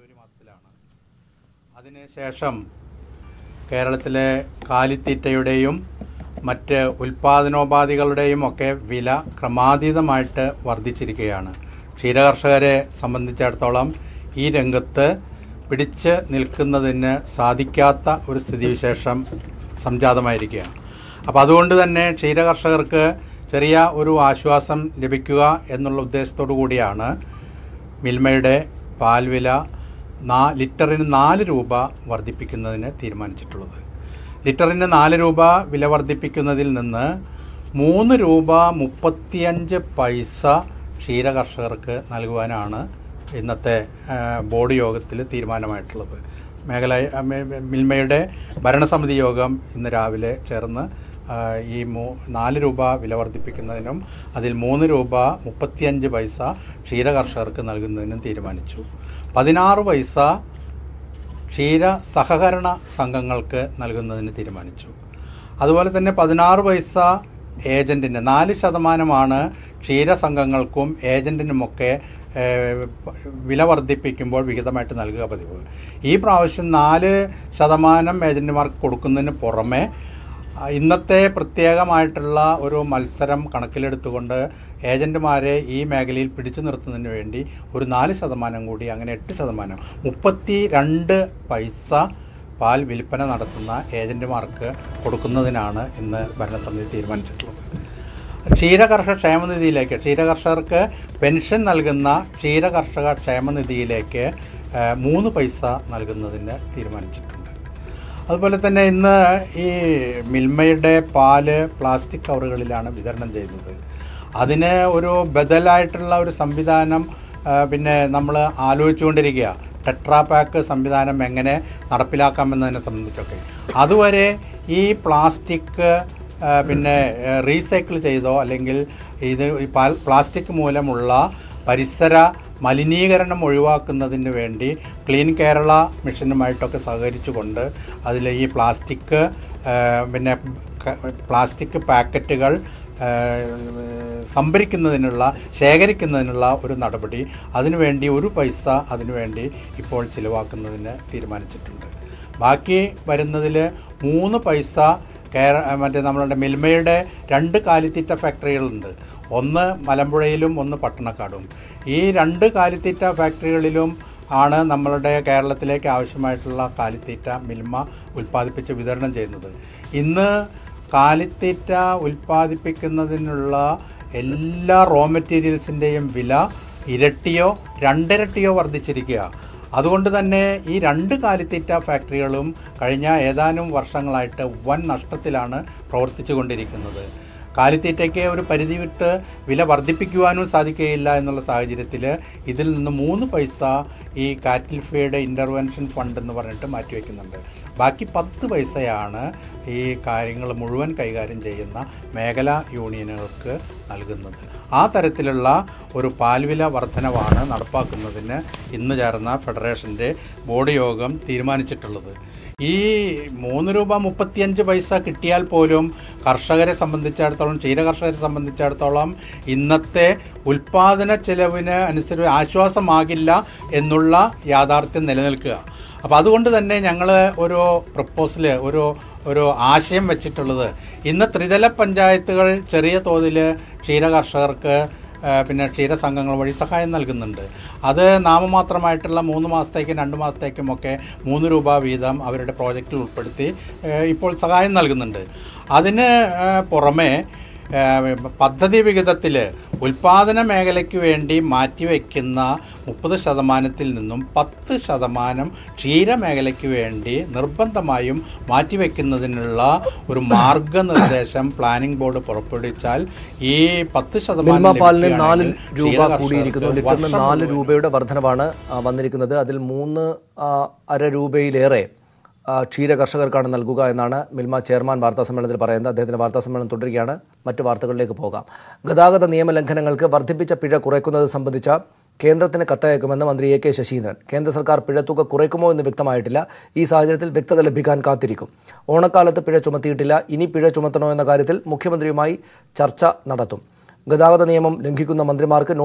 ഫെബ്രുവരി മാസത്തിലാണ് അതിനുശേഷം കേരളത്തിലെ കാലിത്തീറ്റയുടെയും മറ്റ് ഉൽപ്പാദനോപാധികളുടെയും ഒക്കെ വില ക്രമാതീതമായിട്ട് വർദ്ധിച്ചിരിക്കുകയാണ് ക്ഷീരകർഷകരെ സംബന്ധിച്ചിടത്തോളം ഈ രംഗത്ത് പിടിച്ച് നിൽക്കുന്നതിന് സാധിക്കാത്ത ഒരു സ്ഥിതിവിശേഷം സംജാതമായിരിക്കുകയാണ് അപ്പോൾ അതുകൊണ്ട് തന്നെ ക്ഷീരകർഷകർക്ക് ചെറിയ ഒരു ആശ്വാസം ലഭിക്കുക എന്നുള്ള ഉദ്ദേശത്തോടു കൂടിയാണ് മിൽമയുടെ പാൽ വില നാ ലിറ്ററിന് നാല് രൂപ വർദ്ധിപ്പിക്കുന്നതിന് തീരുമാനിച്ചിട്ടുള്ളത് ലിറ്ററിന് നാല് രൂപ വില വർദ്ധിപ്പിക്കുന്നതിൽ നിന്ന് മൂന്ന് രൂപ മുപ്പത്തിയഞ്ച് പൈസ ക്ഷീരകർഷകർക്ക് നൽകുവാനാണ് ഇന്നത്തെ ആ, ബോർഡ് യോഗത്തിൽ തീരുമാനമായിട്ടുള്ളത് മേഖല ആ, മി- മി- മിൽമയുടെ ഭരണസമിതി യോഗം ഇന്ന് രാവിലെ ചേർന്ന് ആ, ഈ മൂ നാല് രൂപ വില വർദ്ധിപ്പിക്കുന്നതിനും അതിൽ മൂന്ന് രൂപ മുപ്പത്തിയഞ്ച് പൈസ ക്ഷീരകർഷകർക്ക് നൽകുന്നതിനും തീരുമാനിച്ചു പതിനാറ് പൈസ ക്ഷീര സഹകരണ സംഘങ്ങൾക്ക് നൽകുന്നതിന് തീരുമാനിച്ചു അതുപോലെ തന്നെ പതിനാറ് പൈസ ഏജൻറ്റിന് നാല് ശതമാനമാണ് ക്ഷീരസംഘങ്ങൾക്കും ഏജൻറ്റിനുമൊക്കെ ഏഹ്, വില വർദ്ധിപ്പിക്കുമ്പോൾ വിഹിതമായിട്ട് നൽകുക പതിവ് ഈ പ്രാവശ്യം നാല് ശതമാനം ഏജൻറ്റുമാർക്ക് കൊടുക്കുന്നതിന് പുറമെ ആ, ഇന്നത്തെ പ്രത്യേകമായിട്ടുള്ള ഒരു മത്സരം കണക്കിലെടുത്തുകൊണ്ട് ഏജൻറ്റുമാരെ ഈ മേഖലയിൽ പിടിച്ചു നിർത്തുന്നതിന് വേണ്ടി ഒരു നാല് ശതമാനം കൂടി അങ്ങനെ എട്ട് ശതമാനം മുപ്പത്തി രണ്ട് പൈസ പാൽ വിൽപ്പന നടത്തുന്ന ഏജൻറ്റുമാർക്ക് കൊടുക്കുന്നതിനാണ് ഇന്ന് ഭരണസമിതി തീരുമാനിച്ചിട്ടുള്ളത് ക്ഷീരകർഷക ക്ഷേമനിധിയിലേക്ക് ക്ഷീരകർഷകർക്ക് പെൻഷൻ നൽകുന്ന ക്ഷീരകർഷക ക്ഷേമനിധിയിലേക്ക് ആ, മൂന്ന് പൈസ നൽകുന്നതിന് തീരുമാനിച്ചിട്ടുണ്ട് അതുപോലെ തന്നെ ഇന്ന് ഈ മിൽമയുടെ പാല് പ്ലാസ്റ്റിക് കവറുകളിലാണ് വിതരണം ചെയ്യുന്നത് അതിന് ഒരു ബദലായിട്ടുള്ള ഒരു സംവിധാനം ആ, പിന്നെ നമ്മൾ ആലോചിച്ചുകൊണ്ടിരിക്കുക ടെട്രാ പാക്ക് സംവിധാനം എങ്ങനെ നടപ്പിലാക്കാമെന്നതിനെ സംബന്ധിച്ചൊക്കെ അതുവരെ ഈ പ്ലാസ്റ്റിക് ആ, പിന്നെ റീസൈക്കിൾ ചെയ്തോ അല്ലെങ്കിൽ ഇത് ഈ പാൽ പ്ലാസ്റ്റിക് മൂലമുള്ള പരിസര മലിനീകരണം ഒഴിവാക്കുന്നതിന് വേണ്ടി ക്ലീൻ കേരള മിഷനുമായിട്ടൊക്കെ സഹകരിച്ചുകൊണ്ട് അതിൽ ഈ പ്ലാസ്റ്റിക് ആ, പിന്നെ ക- പ്ലാസ്റ്റിക് പാക്കറ്റുകൾ ആ, സംഭരിക്കുന്നതിനുള്ള ശേഖരിക്കുന്നതിനുള്ള ഒരു നടപടി അതിനുവേണ്ടി ഒരു പൈസ അതിനുവേണ്ടി ഇപ്പോൾ ചിലവാക്കുന്നതിന് തീരുമാനിച്ചിട്ടുണ്ട് ബാക്കി വരുന്നതിൽ മൂന്ന് പൈസ കേര മറ്റേ നമ്മളുടെ മിൽമയുടെ രണ്ട് കാലിത്തീറ്റ ഫാക്ടറികളുണ്ട് ഒന്ന് മലമ്പുഴയിലും ഒന്ന് പട്ടണക്കാടും ഈ രണ്ട് കാലിത്തീറ്റ ഫാക്ടറികളിലും ആണ് നമ്മളുടെ കേരളത്തിലേക്ക് ആവശ്യമായിട്ടുള്ള കാലിത്തീറ്റ മിൽമ ഉൽപ്പാദിപ്പിച്ച് വിതരണം ചെയ്യുന്നത് ഇന്ന് കാലിത്തീറ്റ ഉൽപ്പാദിപ്പിക്കുന്നതിനുള്ള എല്ലാ റോ മെറ്റീരിയൽസിൻ്റെയും വില ഇരട്ടിയോ രണ്ടിരട്ടിയോ വർദ്ധിച്ചിരിക്കുക അതുകൊണ്ട് തന്നെ ഈ രണ്ട് കാലിത്തീറ്റ ഫാക്ടറികളും കഴിഞ്ഞ ഏതാനും വർഷങ്ങളായിട്ട് വൻ നഷ്ടത്തിലാണ് പ്രവർത്തിച്ചു കൊണ്ടിരിക്കുന്നത് കാലിത്തീറ്റയ്ക്ക് ഒരു പരിധി വിട്ട് വില വർദ്ധിപ്പിക്കുവാനും സാധിക്കുകയില്ല എന്നുള്ള സാഹചര്യത്തിൽ ഇതിൽ നിന്ന് മൂന്ന് പൈസ ഈ കാറ്റിൽ ഫീഡ് ഇൻ്റർവെൻഷൻ ഫണ്ട് എന്ന് പറഞ്ഞിട്ട് മാറ്റിവെക്കുന്നുണ്ട് ബാക്കി പത്ത് പൈസയാണ് ഈ കാര്യങ്ങൾ മുഴുവൻ കൈകാര്യം ചെയ്യുന്ന മേഖലാ യൂണിയനുകൾക്ക് നൽകുന്നത് ആ തരത്തിലുള്ള ഒരു പാൽവില വർധനവാണ് നടപ്പാക്കുന്നതിന് ഇന്ന് ചേർന്ന ഫെഡറേഷൻ്റെ ബോർഡ് യോഗം തീരുമാനിച്ചിട്ടുള്ളത് ഈ മൂന്ന് രൂപ മുപ്പത്തിയഞ്ച് പൈസ കിട്ടിയാൽ പോലും കർഷകരെ സംബന്ധിച്ചിടത്തോളം ക്ഷീരകർഷകരെ സംബന്ധിച്ചിടത്തോളം ഇന്നത്തെ ഉൽപ്പാദന ചെലവിന് അനുസരിച്ച് ആശ്വാസമാകില്ല എന്നുള്ള യാഥാർത്ഥ്യം നിലനിൽക്കുക അപ്പോൾ അതുകൊണ്ട് തന്നെ ഞങ്ങൾ ഒരു പ്രപ്പോസൽ ഒരു ഒരു ആശയം വെച്ചിട്ടുള്ളത് ഇന്ന് ത്രിതല പഞ്ചായത്തുകൾ ചെറിയ തോതിൽ ക്ഷീരകർഷകർക്ക് ആ, പിന്നെ ക്ഷീരസംഘങ്ങൾ വഴി സഹായം നൽകുന്നുണ്ട് അത് നാമമാത്രമായിട്ടുള്ള മൂന്ന് മാസത്തേക്കും രണ്ട് മാസത്തേക്കുമൊക്കെ മൂന്ന് രൂപ വീതം അവരുടെ പ്രോജക്റ്റിൽ ഉൾപ്പെടുത്തി ആ, ഇപ്പോൾ സഹായം നൽകുന്നുണ്ട് അതിന് ആ, പുറമെ ആ, പദ്ധതി വിഹിതത്തിൽ ഉൽപ്പാദന മേഖലയ്ക്ക് വേണ്ടി മാറ്റിവെക്കുന്ന മുപ്പത് ശതമാനത്തിൽ നിന്നും പത്ത് ശതമാനം ക്ഷീരമേഖലയ്ക്ക് വേണ്ടി നിർബന്ധമായും മാറ്റിവെക്കുന്നതിനുള്ള ഒരു മാർഗനിർദ്ദേശം പ്ലാനിംഗ് ബോർഡ് പുറപ്പെടുവിച്ചാൽ ഈ പത്ത് ശതമാനം മിൽമ പാലിന് നാല് ലഭിക്കുകയാണെങ്കിൽ രൂപ ക്ഷീരകർഷകർക്ക് കൂടിയിരിക്കുന്നു ലിറ്ററിന് വർഷം നാല് മുഴുവൻ രൂപയുടെ വർധനവാണ് ആ, വന്നിരിക്കുന്നത് അതിൽ മൂന്ന് ആ, അര രൂപയിലേറെ ആ, ക്ഷീര കർഷകർക്കാണ് നൽകുക എന്നാണ് മിൽമ ചെയർമാൻ വാർത്താ സമ്മേളനത്തിൽ പറയുന്നത് അദ്ദേഹത്തിന്റെ വാർത്താ സമ്മേളനം തുടരുകയാണ് മറ്റു വാർത്തകളിലേക്ക് പോകാം ഗതാഗത നിയമലംഘനങ്ങൾക്ക് വർദ്ധിപ്പിച്ച പിഴ കുറയ്ക്കുന്നത് സംബന്ധിച്ച കേന്ദ്രത്തിന് കത്തയക്കുമെന്ന് മന്ത്രി എ കെ ശശീന്ദ്രൻ കേന്ദ്ര സർക്കാർ പിഴത്തുക കുറയ്ക്കുമോ എന്ന് വ്യക്തമായിട്ടില്ല ഈ സാഹചര്യത്തിൽ വ്യക്തത ലഭിക്കാൻ കാത്തിരിക്കും ഓണക്കാലത്ത് പിഴ ചുമത്തിയിട്ടില്ല ഇനി പിഴ ചുമത്തണോ എന്ന കാര്യത്തിൽ മുഖ്യമന്ത്രിയുമായി ചർച്ച നടത്തും ഗതാഗത നിയമം ലംഘിക്കുന്ന മന്ത്രിമാർക്ക്